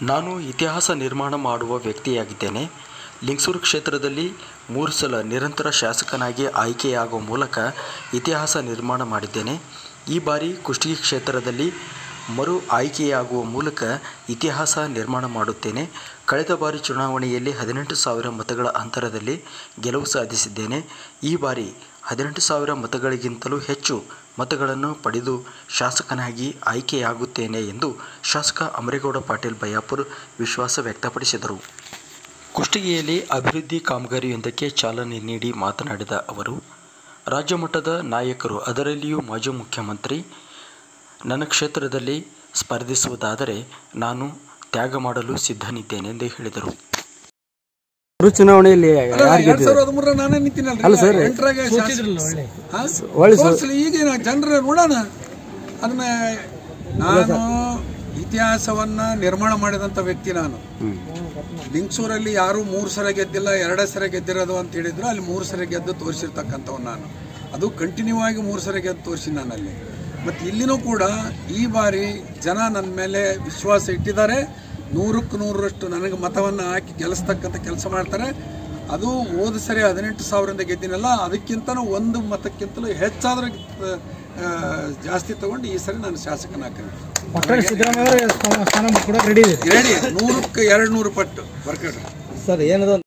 ನಾನು ಇತಿಹಾಸ ನಿರ್ಮಾಣ ಮಾಡುವ ವ್ಯಕ್ತಿಯಾಗಿದ್ದೇನೆ ಲಿಂಗಸೂರು ಕ್ಷೇತ್ರದಲ್ಲಿ ಮೂರು ಸಲ ನಿರಂತರ ಶಾಸಕನಾಗಿ ಆಯ್ಕೆಯಾಗುವ ಮೂಲಕ ಇತಿಹಾಸ ನಿರ್ಮಾಣ ಮಾಡಿದ್ದೇನೆ ಈ ಬಾರಿ ಕುಷ್ಟಗಿ ಕ್ಷೇತ್ರದಲ್ಲಿ ಮರು ಆಯ್ಕೆಯಾಗುವ ಮೂಲಕ ಇತಿಹಾಸ ನಿರ್ಮಾಣ ಮಾಡುತ್ತೇನೆ ಕಳೆದ ಬಾರಿ ಚುನಾವಣೆಯಲ್ಲಿ ಹದಿನೆಂಟು ಸಾವಿರ ಮತಗಳ ಅಂತರದಲ್ಲಿ ಗೆಲುವು ಸಾಧಿಸಿದ್ದೇನೆ ಈ ಬಾರಿ ಹದಿನೆಂಟು ಸಾವಿರ ಮತಗಳಿಗಿಂತಲೂ ಹೆಚ್ಚು ಮತಗಳನ್ನು ಪಡೆದು ಶಾಸಕನಾಗಿ ಆಯ್ಕೆಯಾಗುತ್ತೇನೆ ಎಂದು ಶಾಸಕ ಅಮರೇಗೌಡ ಪಾಟೀಲ್ ಬಯ್ಯಾಪುರ್ ವಿಶ್ವಾಸ ವ್ಯಕ್ತಪಡಿಸಿದರು ಕುಷ್ಟಗಿಯಲ್ಲಿ ಅಭಿವೃದ್ಧಿ ಕಾಮಗಾರಿಯೊಂದಕ್ಕೆ ಚಾಲನೆ ನೀಡಿ ಮಾತನಾಡಿದ ಅವರು ರಾಜ್ಯ ಮಟ್ಟದ ನಾಯಕರು ಅದರಲ್ಲಿಯೂ ಮಾಜಿ ಮುಖ್ಯಮಂತ್ರಿ ನನ್ನ ಕ್ಷೇತ್ರದಲ್ಲಿ ಸ್ಪರ್ಧಿಸುವುದಾದರೆ ನಾನು ತ್ಯಾಗ ಮಾಡಲು ಸಿದ್ಧನಿದ್ದೇನೆ ಎಂದು ಹೇಳಿದರು ಮರು ಚುನಾವಣೆಯಲ್ಲಿ ಯಾರು ಎರಡ್ ಗೆದ್ದಿದ್ದಾರೆ ಸಾವಿರದ ಹದಿಮೂರ ನಾನೇ ನಿಂತಿನಲ್ರಿ ಅಲ್ಲ ಸರ್. ಎಂಟರಾಗ ಹಾ? ಒಳ್ಳೆ ಸರ್. ತೋರ್ಸ್ಲಿ ಈಗ ಜನರ ನೋಡೋಣ ಅದನ್ನ ನಾನು ಇತಿಹಾಸವನ್ನ ನಿರ್ಮಾಣ ಮಾಡಿದಂತ ವ್ಯಕ್ತಿ ನಾನು ಲಿಂಗಸೂರಲ್ಲಿ ಯಾರು ಮೂರು ಸಲ ಗೆದ್ದಿಲ್ಲ ಎರಡೇ ಸಲ ಗೆದ್ದಿರೋದು ಅಂತ ಹೇಳಿದ್ರು ಅಲ್ಲಿ ಮೂರು ಸಲ ಗೆದ್ದು ತೋರಿಸಿರ್ತಕ್ಕಂಥವ್ ನಾನು ಅದು ಕಂಟಿನ್ಯೂ ಆಗಿ ಮೂರು ಸಲ ಗೆದ್ದು ತೋರಿಸಿ ನಾನಲ್ಲಿ ಮತ್ತು ಇಲ್ಲಿನೂ ಕೂಡ ಈ ಬಾರಿ ಜನ ನನ್ನ ಮೇಲೆ ವಿಶ್ವಾಸ ಇಟ್ಟಿದ್ದಾರೆ ನೂರಕ್ಕೆ ನೂರರಷ್ಟು ನನಗೆ ಮತವನ್ನು ಹಾಕಿ ಗೆಲ್ಲಿಸ್ತಕ್ಕಂಥ ಕೆಲಸ ಮಾಡ್ತಾರೆ ಅದು ಹೋದ ಸರಿ ಹದಿನೆಂಟು ಸಾವಿರದಿಂದ ಗೆದ್ದಿನಲ್ಲ ಅದಕ್ಕಿಂತನೂ ಒಂದು ಮತಕ್ಕಿಂತಲೂ ಹೆಚ್ಚಾದ್ರೂ ಆ, ಜಾಸ್ತಿ ತಗೊಂಡು ಈ ಸರಿ ನಾನು ಶಾಸಕನಾಗ್ತೀನಿ ಒಟ್ಟಾರೆ ಸಿದ್ದರಾಮಯ್ಯ ಅವರ ಸ್ಥಾನ ಕೊಡಕ್ಕೆ ರೆಡಿ ಇದೆ ರೆಡಿ ನೂರಕ್ಕೆ ಎರಡು ನೂರು ಪಟ್ಟು ಬರ್ಕಡ್ರಿ ಸರ್ ಏನದ